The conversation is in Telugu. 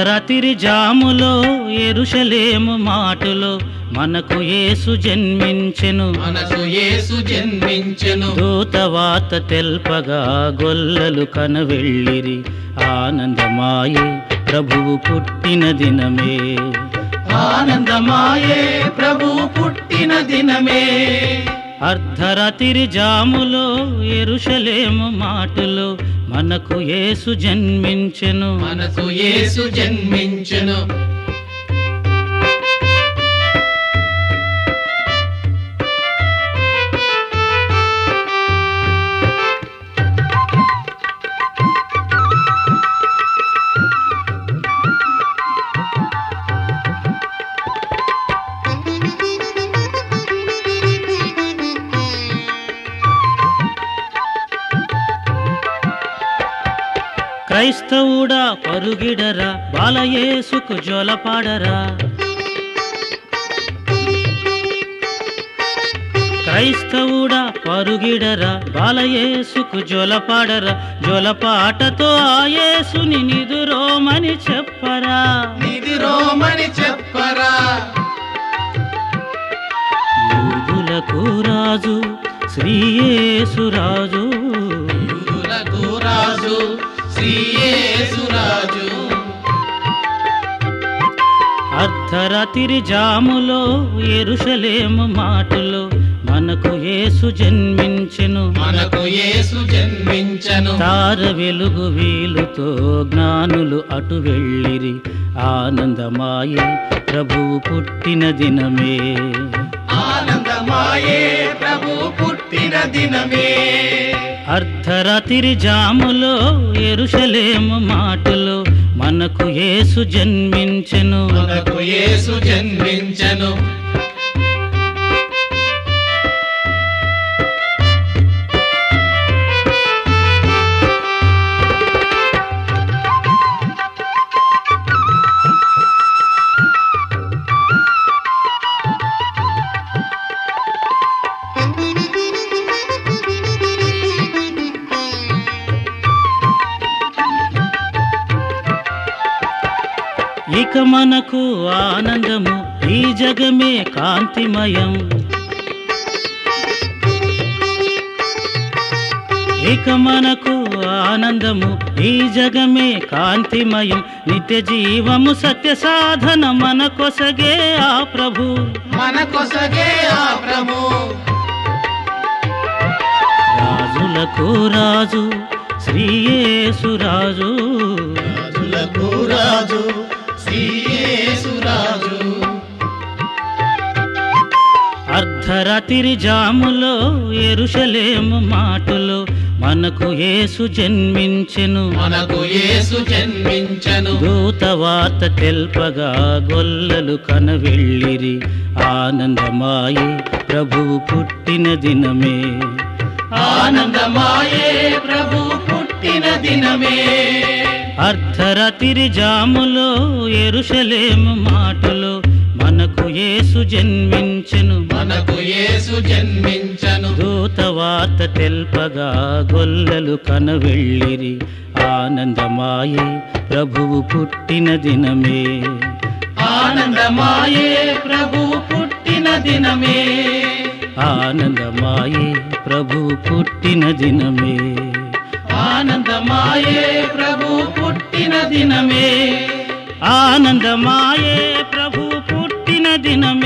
అర్ధరాత్రి జాములో ఎరుషలేము మాటులో మనకు యేసు జన్మించెను మనసు యేసు జన్మించెను దూతవాత తెల్పగా గొల్లలు కనవెళ్ళిరి ఆనందమాయే ప్రభువు పుట్టిన దినమే ఆనందమాయే ప్రభు పుట్టిన దినమే అర్ధరాత్రి జాములో ఎరుషలేము మాటులో మనకు యేసు జన్మించెను మనసు యేసు జన్మించెను క్రైస్తవుడా పరుగిడరా బాలయేసుకు జొలపాడరా క్రైస్తవుడా పరుగిడరా బాలయేసుకు జొలపాడరా జొలపాటతో ఆ యేసుని నిదురోమని చెప్పరా నిధి రోమని చెప్పరా యూదులకు రాజు శ్రీయేసురాజు యూదులకు రాజు శ్రీయేసురాజు అర్ధరాత్రి జాములో ఎరుషలేము మాటలో మనకు యేసు జన్మించెను మనకు యేసు జన్మించెను తార వెలుగు వీలుతో జ్ఞానులు అటు వెళ్ళిరి ఆనందమాయే ప్రభువు పుట్టిన దినమే ఆనందమాయే ప్రభు పుట్టిన దినమే అర్ధరాత్రి జాములో ఎరుషలేము మాటలో మనకు యేసు జన్మించెను మనకు యేసు జన్మించెను ఇక మనకు ఆనందము ఈ జగమే కాంతిమయం ఇక మనకు ఆనందము ఈ జగమే కాంతిమయం నిత్య జీవము సత్య సాధన మన కొసగే ఆ ప్రభు మన కొసగే ఆ ప్రభు రాజులకు రాజు శ్రీయేసురాజు రాజులకు రాజు శ్రీయేసురాజు అర్ధరాత్రి జాములో ఎరుషలేము మాటలో మనకు యేసు జన్మించెను మనకు యేసు జన్మించెను దూతవాత తెల్పగా గొల్లలు కనవెళ్ళిరి ఆనందమాయే ప్రభువు పుట్టిన దినమే ఆనందమాయే ప్రభు పుట్టిన దినమే అర్ధరాత్రి జాములో ఎరుషలేము మాటలో మనకు యేసు జన్మించెను మనకు యేసు జన్మించెను దూతవాత తెల్పగా గొల్లలు కనవెళ్ళిరి ఆనందమాయే ప్రభువు పుట్టిన దినమే ఆనందమాయే ప్రభు పుట్టిన దినమే ఆనందమాయే ప్రభువు పుట్టిన దినమే ఆనందమాయే ప్రభు పుట్టిన దినమే ఆనందమాయే ప్రభువు పుట్టిన దినమే